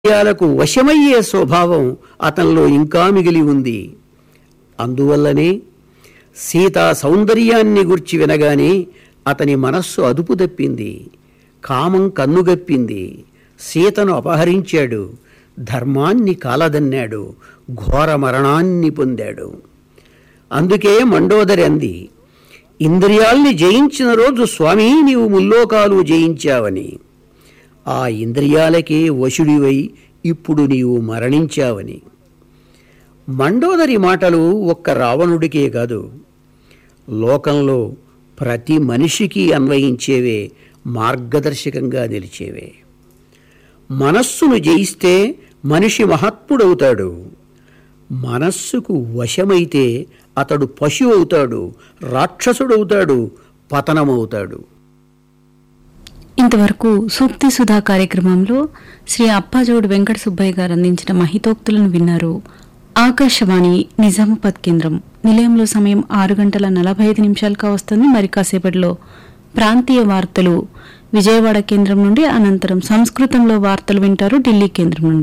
ఇంద్రియాలకు వశమయ్యే స్వభావం అతనిలో ఇంకా మిగిలి ఉంది అందువల్లనే సీతా సౌందర్యాన్ని గుర్చి వినగానే అతని మనస్సు అదుపు తప్పింది కామం కన్నుగప్పింది సీతను అపహరించాడు ధర్మాన్ని కాలదన్నాడు ఘోర మరణాన్ని పొందాడు అందుకే మండోదరి అంది ఇంద్రియాల్ని జయించిన రోజు స్వామి నీవు ముల్లోకాలు జయించావని ఆ ఇంద్రియాలకే వశుడివై ఇప్పుడు నీవు మరణించావని మండోదరి మాటలు ఒక్క రావణుడికే కాదు లోకంలో ప్రతి మనిషికి అన్వయించేవే మార్గదర్శకంగా నిలిచేవే మనస్సును జయిస్తే మనిషి మహాత్ముడవుతాడు మనస్సుకు వశమైతే అతడు పశువు అవుతాడు రాక్షసుడవుతాడు పతనమవుతాడు ఇంతవరకు సూక్తి సుధా కార్యక్రమంలో శ్రీ అప్పాజోడు వెంకట సుబ్బయ్య గారు అందించిన మహితోక్తులను విన్నారు ఆకాశవాణి నిజామాబాద్ కేంద్రం నిలయంలో సమయం ఆరు గంటల నలభై ఐదు నిమిషాలుగా వస్తుంది మరి కాసేపట్లో ప్రాంతీయ వార్తలు విజయవాడ కేంద్రం నుండి అనంతరం సంస్కృతంలో వార్తలు వింటారు ఢిల్లీ కేంద్రం నుండి